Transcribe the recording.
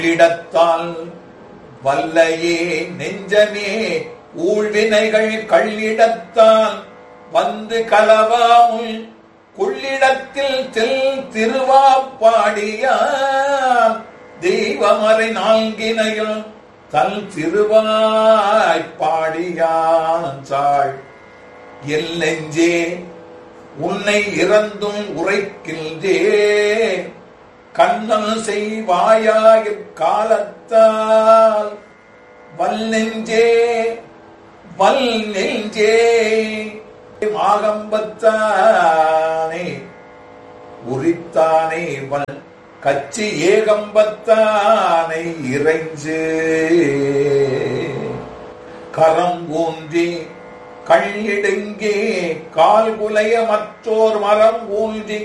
இடத்தால் வல்லையே நெஞ்சமே ஊழ்வினைகள் கள்ளிடத்தால் வந்து கலவாமுல் கொள்ளிடத்தில் தெல் திருவாப்பாடியான் தெய்வமறை நான்கினையும் தல் திருவாய்ப்பாடியான் சாள் எல்லெஞ்சே உன்னை இறந்தும் உரைக்கின்றே கண்ணல் செய்வாயாயிற் காலத்தால் வல் நெஞ்சே வல் நெஞ்சே மாகம்பத்தானே உரித்தானே வல் கச்சி ஏகம்பத்தானை இறைஞ்சு கரம் ஊன்றி கள்ளிடுங்கே கால் குலைய மற்றோர் மரம் ஊன்றி